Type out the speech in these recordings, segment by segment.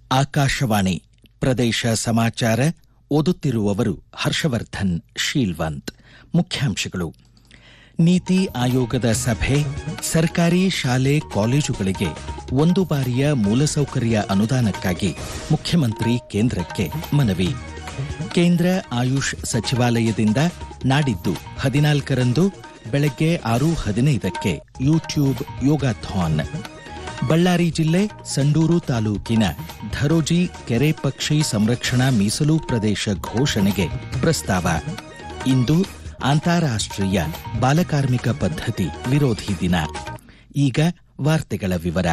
ಆಕಾಶವಾಣಿ ಪ್ರದೇಶ ಸಮಾಚಾರ ಓದುತ್ತಿರುವವರು ಹರ್ಷವರ್ಧನ್ ಶೀಲ್ವಂತ್ ಮುಖ್ಯಾಂಶಗಳು ನೀತಿ ಆಯೋಗದ ಸಭೆ ಸರ್ಕಾರಿ ಶಾಲೆ ಕಾಲೇಜುಗಳಿಗೆ ಒಂದು ಬಾರಿಯ ಮೂಲಸೌಕರ್ಯ ಅನುದಾನಕ್ಕಾಗಿ ಮುಖ್ಯಮಂತ್ರಿ ಕೇಂದ್ರಕ್ಕೆ ಮನವಿ ಕೇಂದ್ರ ಆಯುಷ್ ಸಚಿವಾಲಯದಿಂದ ನಾಡಿದ್ದು ಹದಿನಾಲ್ಕರಂದು ಬೆಳಗ್ಗೆ ಆರು ಹದಿನೈದಕ್ಕೆ ಯೂಟ್ಯೂಬ್ ಯೋಗಾಥಾನ್ ಬಳ್ಳಾರಿ ಜಿಲ್ಲೆ ಸಂಡೂರು ತಾಲೂಕಿನ ಧರೋಜಿ ಕೆರೆ ಪಕ್ಷಿ ಸಂರಕ್ಷಣಾ ಮೀಸಲು ಪ್ರದೇಶ ಘೋಷಣೆಗೆ ಪ್ರಸ್ತಾವ ಇಂದು ಅಂತಾರಾಷ್ಟ್ರೀಯ ಬಾಲಕಾರ್ಮಿಕ ಪದ್ಧತಿ ವಿರೋಧಿ ದಿನ ಈಗ ವಾರ್ತೆಗಳ ವಿವರ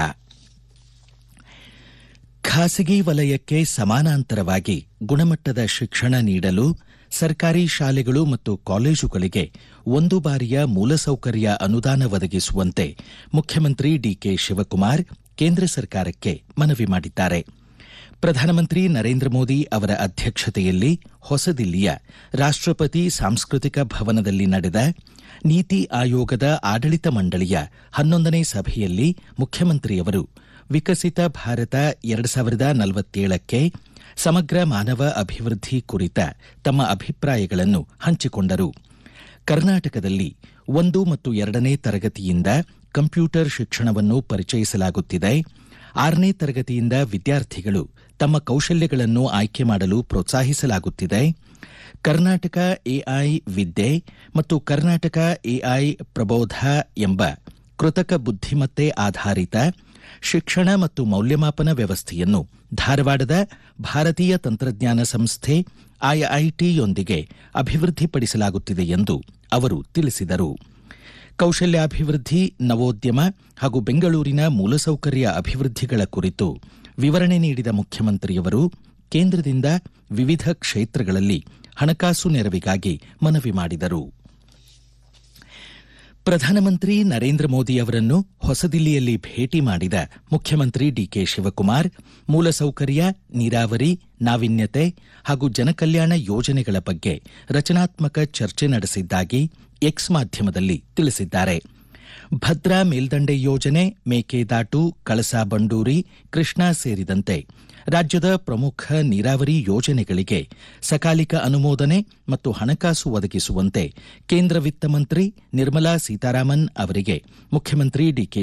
ಖಾಸಗಿ ವಲಯಕ್ಕೆ ಸಮಾನಾಂತರವಾಗಿ ಗುಣಮಟ್ಟದ ಶಿಕ್ಷಣ ನೀಡಲು ಸರ್ಕಾರಿ ಶಾಲೆಗಳು ಮತ್ತು ಕಾಲೇಜುಗಳಿಗೆ ಒಂದು ಬಾರಿಯ ಮೂಲಸೌಕರ್ಯ ಅನುದಾನ ಒದಗಿಸುವಂತೆ ಮುಖ್ಯಮಂತ್ರಿ ಡಿಕೆ ಶಿವಕುಮಾರ್ ಕೇಂದ್ರ ಸರ್ಕಾರಕ್ಕೆ ಮನವಿ ಮಾಡಿದ್ದಾರೆ ಪ್ರಧಾನಮಂತ್ರಿ ನರೇಂದ್ರ ಮೋದಿ ಅವರ ಅಧ್ಯಕ್ಷತೆಯಲ್ಲಿ ಹೊಸದಿಲ್ಲಿಯ ರಾಷ್ಟ್ರಪತಿ ಸಾಂಸ್ಕೃತಿಕ ಭವನದಲ್ಲಿ ನಡೆದ ನೀತಿ ಆಯೋಗದ ಆಡಳಿತ ಮಂಡಳಿಯ ಹನ್ನೊಂದನೇ ಸಭೆಯಲ್ಲಿ ಮುಖ್ಯಮಂತ್ರಿಯವರು ವಿಕಸಿತ ಭಾರತ ಎರಡು ಸಾವಿರದ ನಲವತ್ತೇಳಕ್ಕೆ ಸಮಗ್ರ ಮಾನವ ಅಭಿವೃದ್ಧಿ ಕುರಿತ ತಮ್ಮ ಅಭಿಪ್ರಾಯಗಳನ್ನು ಹಂಚಿಕೊಂಡರು ಕರ್ನಾಟಕದಲ್ಲಿ ಒಂದು ಮತ್ತು ಎರಡನೇ ತರಗತಿಯಿಂದ ಕಂಪ್ಯೂಟರ್ ಶಿಕ್ಷಣವನ್ನು ಪರಿಚಯಿಸಲಾಗುತ್ತಿದೆ ಆರನೇ ತರಗತಿಯಿಂದ ವಿದ್ಯಾರ್ಥಿಗಳು ತಮ್ಮ ಕೌಶಲ್ಯಗಳನ್ನು ಆಯ್ಕೆ ಮಾಡಲು ಪ್ರೋತ್ಸಾಹಿಸಲಾಗುತ್ತಿದೆ ಕರ್ನಾಟಕ ಎಐ ವಿದ್ಯೆ ಮತ್ತು ಕರ್ನಾಟಕ ಎಐ ಪ್ರಬೋಧ ಎಂಬ ಕೃತಕ ಬುದ್ಧಿಮತ್ತೆ ಆಧಾರಿತ ಶಿಕ್ಷಣ ಮತ್ತು ಮೌಲ್ಯಮಾಪನ ವ್ಯವಸ್ಥೆಯನ್ನು ಧಾರವಾಡದ ಭಾರತೀಯ ತಂತ್ರಜ್ಞಾನ ಸಂಸ್ಥೆ ಐಐಟಿಯೊಂದಿಗೆ ಅಭಿವೃದ್ಧಿಪಡಿಸಲಾಗುತ್ತಿದೆ ಎಂದು ಅವರು ತಿಳಿಸಿದರು ಕೌಶಲ್ಯಾಭಿವೃದ್ಧಿ ನವೋದ್ಯಮ ಹಾಗೂ ಬೆಂಗಳೂರಿನ ಮೂಲಸೌಕರ್ಯ ಅಭಿವೃದ್ಧಿಗಳ ಕುರಿತು ವಿವರಣೆ ನೀಡಿದ ಮುಖ್ಯಮಂತ್ರಿಯವರು ಕೇಂದ್ರದಿಂದ ವಿವಿಧ ಕ್ಷೇತ್ರಗಳಲ್ಲಿ ಹಣಕಾಸು ನೆರವಿಗಾಗಿ ಮನವಿ ಮಾಡಿದರು ಪ್ರಧಾನಮಂತ್ರಿ ನರೇಂದ್ರ ಮೋದಿ ಅವರನ್ನು ಹೊಸದಿಲ್ಲಿಯಲ್ಲಿ ಭೇಟಿ ಮಾಡಿದ ಮುಖ್ಯಮಂತ್ರಿ ಡಿಕೆ ಶಿವಕುಮಾರ್ ಮೂಲಸೌಕರ್ಯ ನೀರಾವರಿ ನಾವಿನ್ಯತೆ ಹಾಗೂ ಜನಕಲ್ಯಾಣ ಯೋಜನೆಗಳ ಬಗ್ಗೆ ರಚನಾತ್ಮಕ ಚರ್ಚೆ ನಡೆಸಿದ್ದಾಗಿ ಎಕ್ಸ್ ಮಾಧ್ಯಮದಲ್ಲಿ ತಿಳಿಸಿದ್ದಾರೆ ಭದ್ರಾ ಮೇಲ್ದಂಡೆ ಯೋಜನೆ ಮೇಕೆದಾಟು ಕಳಸಾ ಬಂಡೂರಿ ಕೃಷ್ಣಾ ಸೇರಿದಂತೆ ರಾಜ್ಯದ ಪ್ರಮುಖ ನೀರಾವರಿ ಯೋಜನೆಗಳಿಗೆ ಸಕಾಲಿಕ ಅನುಮೋದನೆ ಮತ್ತು ಹಣಕಾಸು ಒದಗಿಸುವಂತೆ ಕೇಂದ್ರ ವಿತ್ತ ಮಂತ್ರಿ ನಿರ್ಮಲಾ ಸೀತಾರಾಮನ್ ಅವರಿಗೆ ಮುಖ್ಯಮಂತ್ರಿ ಡಿಕೆ